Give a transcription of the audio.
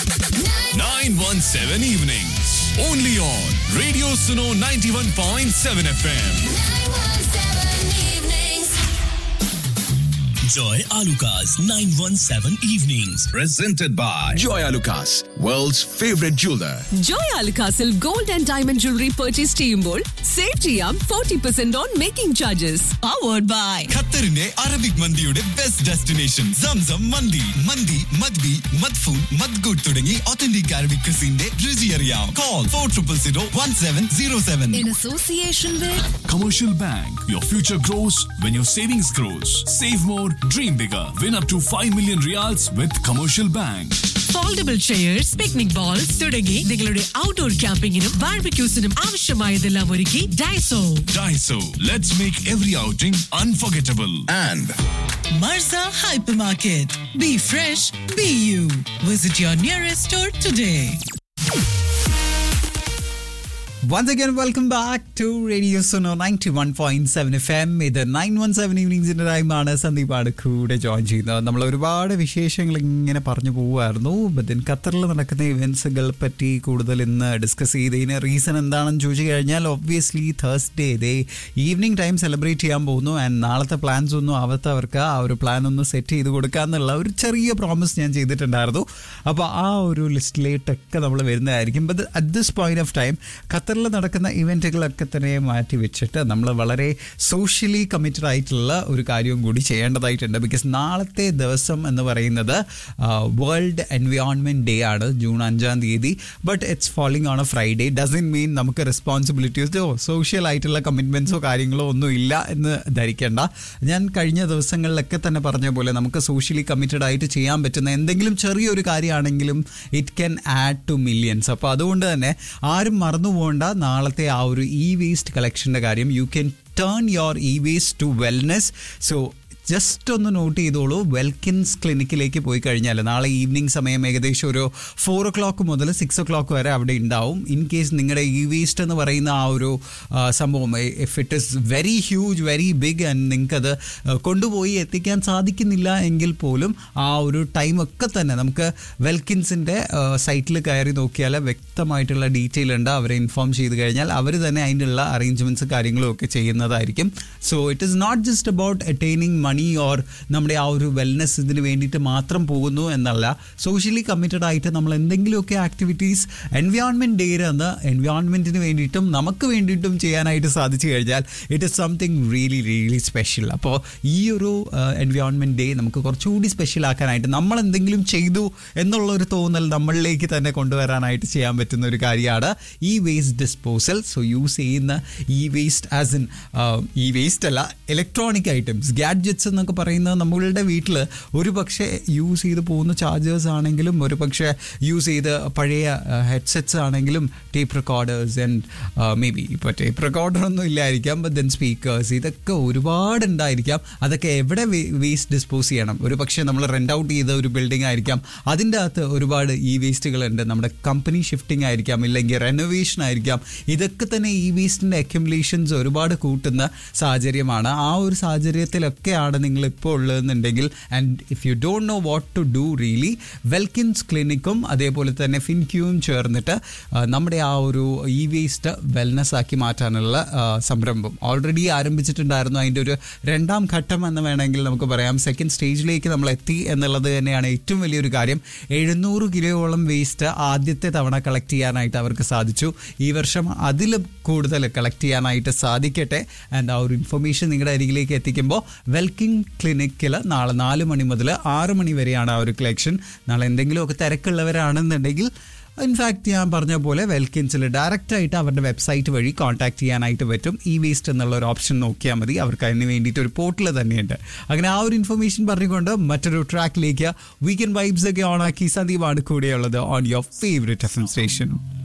917 evenings. Only on Radio Suno 91.7 FM. Joy Alukas 917 Evenings. Presented by Joy Lucas, world's favorite jeweler. ജോയ് അൽക്കാസിൽ gold and diamond jewellery purchase ചെയ്യുമ്പോൾ save ചെയ്യാം forty percent on making charges powered by ഖത്തറിന്റെ Arabic മന്തിയുടെ best destination Zamzam മന്തി മന്തി മദ്ബി മദ്ഫൂൺ മദ്ഗുഡ് തുടങ്ങി ഒത്തന്റിക് അറബിക് ക്രിസിന്റെ രുചി അറിയാം call four triple zero one seven zero seven in association with Commercial Bank. Your future grows when your savings grows. Save more, dream bigger. Win up to 5 million reals with Commercial Bank. Foldable chairs picnic balls തുടങ്ങി നിങ്ങളുടെ outdoor ക്യാമ്പിങ്ങിനും ബാർബിക്യൂസിനും ആവശ്യമായതെല്ലാം ഒരുക്കി Daiso Daiso. Let's make every outing unforgettable. And Marza hypermarket be fresh be you visit your nearest store today Once again, welcome back to Radio Suno 91.7 FM. ഇത് nine one seven ഈവനിങ്സിന്റെ ടൈമാണ് സന്ദീപാണ് കൂടെ join ചെയ്യുന്നത് നമ്മൾ ഒരുപാട് വിശേഷങ്ങൾ ഇങ്ങനെ പറഞ്ഞു പോവുമായിരുന്നു ബട്ട് ഖത്തറിൽ നടക്കുന്ന ഇവൻസുകൾ പറ്റി കൂടുതൽ ഇന്ന് ഡിസ്കസ് ചെയ്തതിന് റീസൺ എന്താണെന്ന് ചോദിച്ചു കഴിഞ്ഞാൽ ഒബ്വിയസ്ലി തേഴ്സ്ഡേ ഇതേ ഈവനിങ് ടൈം സെലിബ്രേറ്റ് ചെയ്യാൻ പോകുന്നു ആൻഡ് നാളത്തെ പ്ലാൻസ് ഒന്നും ആവാത്തവർക്ക് ആ ഒരു പ്ലാൻ ഒന്ന് സെറ്റ് ചെയ്ത് കൊടുക്കാന്നുള്ള ഒരു ചെറിയ പ്രോമിസ് ഞാൻ ചെയ്തിട്ടുണ്ടായിരുന്നു അപ്പോൾ ആ ഒരു ലിസ്റ്റിലേട്ടൊക്കെ നമ്മൾ വരുന്നതായിരിക്കും but at this point of time ഖത്തറിൽ നടക്കുന്ന ഇവൻറ്റുകളൊക്കെ തന്നെ മാറ്റി വെച്ചിട്ട് നമ്മൾ വളരെ സോഷ്യലി കമ്മിറ്റഡ് ആയിട്ടുള്ള ഒരു കാര്യവും കൂടി ചെയ്യേണ്ടതായിട്ടുണ്ട് ബിക്കോസ് നാളത്തെ ദിവസം എന്ന് പറയുന്നത് വേൾഡ് എൻവയോൺമെൻറ്റ് ഡേ ആണ് ജൂൺ അഞ്ചാം തീയതി but it's falling on a Friday doesn't mean നമുക്ക് റെസ്പോൺസിബിലിറ്റീസോ സോഷ്യൽ ആയിട്ടുള്ള കമ്മിറ്റ്മെൻറ്റ്സോ കാര്യങ്ങളോ ഒന്നും ഇല്ല എന്ന് ധരിക്കേണ്ട ഞാൻ കഴിഞ്ഞ ദിവസങ്ങളിലൊക്കെ തന്നെ പറഞ്ഞ പോലെ നമുക്ക് സോഷ്യലി കമ്മിറ്റഡ് ആയിട്ട് ചെയ്യാൻ പറ്റുന്ന എന്തെങ്കിലും ചെറിയൊരു കാര്യമാണെങ്കിലും it can add to millions അപ്പോൾ അതുകൊണ്ട് തന്നെ ആരും മറന്നു പോകേണ്ട നാളത്തെ ആ ഒരു ഇ വേസ്റ്റ് കളക്ഷൻ്റെ കാര്യം you can turn your e waste to wellness so just ഒന്ന് നോട്ട് ചെയ്തോളൂ വെൽക്കിൻസ് ക്ലിനിക്കിലേക്ക് പോയി കഴിഞ്ഞാൽ നാളെ ഈവനിങ് സമയം ഏകദേശം ഒരു ഫോർ ഒ ക്ലോക്ക് മുതൽ സിക്സ് ഒ ക്ലോക്ക് വരെ അവിടെ ഉണ്ടാവും ഇൻ കേസ് നിങ്ങളുടെ ഇ വേസ്റ്റ് എന്ന് പറയുന്ന ആ ഒരു ആ, സംഭവം if it is very huge very big and നിങ്ങൾക്കത് കൊണ്ടുപോയി എത്തിക്കാൻ സാധിക്കുന്നില്ല എങ്കിൽ പോലും ആ ഒരു ടൈമൊക്കെ തന്നെ നമുക്ക് വെൽക്കിൻസിൻ്റെ സൈറ്റിൽ കയറി നോക്കിയാൽ വ്യക്തമായിട്ടുള്ള ഡീറ്റെയിൽ ഉണ്ട് അവരെ ഇൻഫോം ചെയ്ത് കഴിഞ്ഞാൽ അവർ തന്നെ അതിനുള്ള അറേഞ്ച്മെൻറ്റ്സ് കാര്യങ്ങളും ഒക്കെ ചെയ്യുന്നതായിരിക്കും so it is not just about attaining money or നമ്മുടെ ആ ഒരു വെൽനെസ് ഇതിന് വേണ്ടിയിട്ട് മാത്രം പോകുന്നു എന്നല്ല സോഷ്യലി കമ്മിറ്റഡ് ആയിട്ട് നമ്മൾ എന്തെങ്കിലുമൊക്കെ ആക്ടിവിറ്റീസ് എൻവയോൺമെൻറ്റ് ഡേ എന്ന് എൻവയോൺമെൻറ്റിന് വേണ്ടിയിട്ടും നമുക്ക് വേണ്ടിയിട്ടും ചെയ്യാനായിട്ട് സാധിച്ചു കഴിഞ്ഞാൽ it is something really really special അപ്പോൾ ഈ ഒരു എൻവയോൺമെൻറ്റ് ഡേ നമുക്ക് കുറച്ചുകൂടി സ്പെഷ്യൽ ആക്കാനായിട്ട് നമ്മൾ എന്തെങ്കിലും ചെയ്തു എന്നുള്ള ഒരു തോന്നൽ നമ്മളിലേക്ക് തന്നെ കൊണ്ടുവരാനായിട്ട് ചെയ്യാൻ പറ്റുന്ന ഒരു കാര്യമാണ് ഈ വേസ്റ്റ് ഡിസ്പോസൽ സോ യൂസ് ചെയ്യുന്ന e waste as in e waste അല്ല ഇലക്ട്രോണിക് ഐറ്റംസ് ഗാഡ്ജറ്റ്സ് എന്നൊക്കെ പറയുന്നത് നമ്മളുടെ വീട്ടിൽ ഒരു പക്ഷേ യൂസ് ചെയ്ത് പോകുന്ന ചാർജേഴ്സ് ആണെങ്കിലും ഒരു പക്ഷേ യൂസ് ചെയ്ത് പഴയ ഹെഡ്സെറ്റ്സ് ആണെങ്കിലും tape recorders and maybe ഇപ്പോൾ ടേപ്പ് റെക്കോർഡർ ഒന്നും ഇല്ലായിരിക്കാം ബട്ട് ദെൻ സ്പീക്കേഴ്സ് ഇതൊക്കെ ഒരുപാട് ഉണ്ടായിരിക്കാം അതൊക്കെ എവിടെ വേസ്റ്റ് ഡിസ്പോസ് ചെയ്യണം ഒരു പക്ഷേ നമ്മൾ റെൻ്റ് ഔട്ട് ചെയ്ത ഒരു ബിൽഡിംഗ് ആയിരിക്കാം അതിൻ്റെ അകത്ത് ഒരുപാട് ഈ വേസ്റ്റുകളുണ്ട് നമ്മുടെ കമ്പനി ഷിഫ്റ്റിംഗ് ആയിരിക്കാം ഇല്ലെങ്കിൽ റെനോവേഷൻ ആയിരിക്കാം ഇതൊക്കെ തന്നെ ഈ വേസ്റ്റിൻ്റെ അക്യുമുലേഷൻസ് ഒരുപാട് കൂട്ടുന്ന സാഹചര്യമാണ് ആ ഒരു സാഹചര്യത്തിലൊക്കെയാണ് നിങ്ങൾ ഇപ്പോൾ ഉള്ളതെന്നുണ്ടെങ്കിൽ and if you don't know what to do really Welkins ക്ലിനിക്കും അതേപോലെ തന്നെ ഫിൻക്യൂവും ചേർന്നിട്ട് ആ, നമ്മുടെ ആ ഒരു ഇ വേസ്റ്റ് വെൽനെസ് ആക്കി മാറ്റാനുള്ള ആ, സംരംഭം ഓൾറെഡി ആരംഭിച്ചിട്ടുണ്ടായിരുന്നു അതിൻ്റെ ഒരു രണ്ടാം ഘട്ടം എന്ന് വേണമെങ്കിൽ നമുക്ക് പറയാം സെക്കൻഡ് സ്റ്റേജിലേക്ക് നമ്മൾ എത്തി എന്നുള്ളത് തന്നെയാണ് ഏറ്റവും വലിയൊരു കാര്യം എഴുന്നൂറ് കിലോയോളം വേസ്റ്റ് ആദ്യത്തെ തവണ കളക്ട് ചെയ്യാനായിട്ട് അവർക്ക് സാധിച്ചു ഈ വർഷം അതിൽ കൂടുതൽ കളക്ട് ചെയ്യാനായിട്ട് സാധിക്കട്ടെ ആൻഡ് ആ ഒരു ഇൻഫർമേഷൻ നിങ്ങളുടെ അരികിലേക്ക് എത്തിക്കുമ്പോൾ വെൽക്കിംഗ് ക്ലിനിക്കിൽ നാളെ നാല് മണി മുതൽ ആറ് മണി വരെയാണ് ആ ഒരു കളക്ഷൻ നാളെ എന്തെങ്കിലുമൊക്കെ തിരക്കുള്ളവരാണെന്നുണ്ടെങ്കിൽ ഇൻഫാക്ട് ഞാൻ പറഞ്ഞ പോലെ വെൽക്കിൻസിൽ ഡയറക്റ്റ് ആയിട്ട് അവരുടെ വെബ്സൈറ്റ് വഴി കോൺടാക്ട് ചെയ്യാനായിട്ട് പറ്റും ഈ വേസ്റ്റ് എന്നുള്ള ഒരു ഓപ്ഷൻ നോക്കിയാൽ മതി അവർക്ക് അതിന് വേണ്ടിയിട്ട് ഒരു പോർട്ടൽ തന്നെയുണ്ട് അങ്ങനെ ആ ഒരു ഇൻഫർമേഷൻ പറഞ്ഞുകൊണ്ട് മറ്റൊരു ട്രാക്കിലേക്ക് വീക്കെൻഡ് വൈബ്സ് ഒക്കെ ഓൺ ആക്കി സന്ദീപാണ് കൂടെയുള്ളത് on your favourite F M station